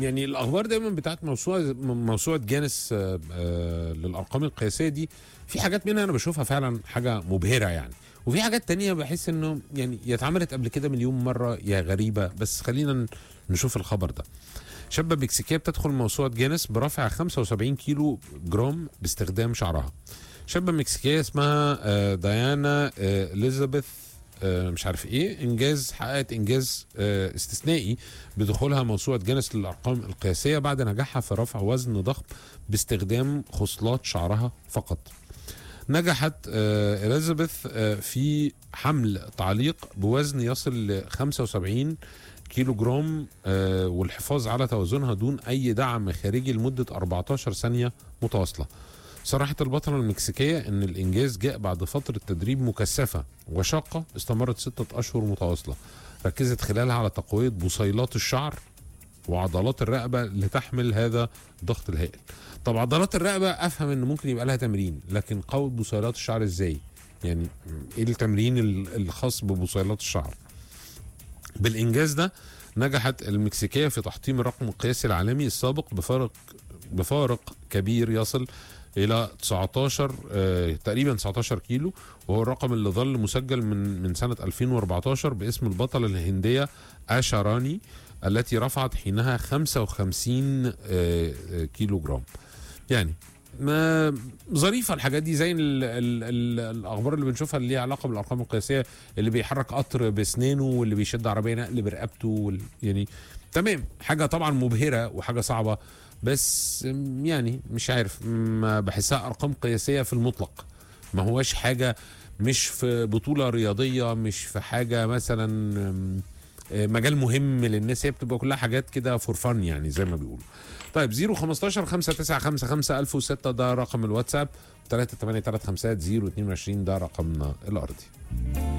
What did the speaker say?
يعني الاخبار دايما بتاعت موسوعه موسوعه جانس آه، آه، للارقام القياسيه دي في حاجات منها انا بشوفها فعلا حاجه مبهره يعني وفي حاجات تانية بحس انه يعني يا اتعملت قبل كده مليون مره يا غريبه بس خلينا ن- نشوف الخبر ده شابه مكسيكيه بتدخل موسوعه جانس برفع 75 كيلو جرام باستخدام شعرها شابه مكسيكيه اسمها آه، ديانا آه، اليزابيث آه، مش عارف ايه انجاز حققت انجاز آه، استثنائي بدخولها موسوعه جينيس للارقام القياسيه بعد نجاحها في رفع وزن ضخم باستخدام خصلات شعرها فقط. نجحت آه، اليزابيث آه، في حمل تعليق بوزن يصل ل 75 كيلو جرام آه، والحفاظ على توازنها دون اي دعم خارجي لمده 14 ثانيه متواصله. صرحت البطلة المكسيكية أن الإنجاز جاء بعد فترة تدريب مكثفة وشاقة استمرت ستة أشهر متواصلة ركزت خلالها على تقوية بصيلات الشعر وعضلات الرقبة لتحمل هذا الضغط الهائل طب عضلات الرقبة أفهم أنه ممكن يبقى لها تمرين لكن قوة بصيلات الشعر إزاي يعني إيه التمرين ال- الخاص ببصيلات الشعر بالإنجاز ده نجحت المكسيكية في تحطيم الرقم القياسي العالمي السابق بفارق بفارق كبير يصل الى 19 آه تقريبا 19 كيلو وهو الرقم اللي ظل مسجل من من سنه 2014 باسم البطله الهنديه آشا راني التي رفعت حينها 55 آه آه، كيلو جرام يعني ما ظريفه الحاجات دي زي ال ال ال الاخبار اللي بنشوفها اللي ليها علاقه بالارقام القياسيه اللي بيحرك قطر باسنانه واللي بيشد عربيه نقل برقبته وال يعني تمام حاجه طبعا مبهره وحاجه صعبه بس م، يعني مش عارف ما بحسها ارقام قياسيه في المطلق ما هواش حاجه مش في بطوله رياضيه مش في حاجه مثلا م، آه، مجال مهم للناس هي بتبقى كلها حاجات كده فور فن يعني زي ما بيقولوا طيب 015 595 1006 ده رقم الواتساب 38350 022 ده رقمنا الارضي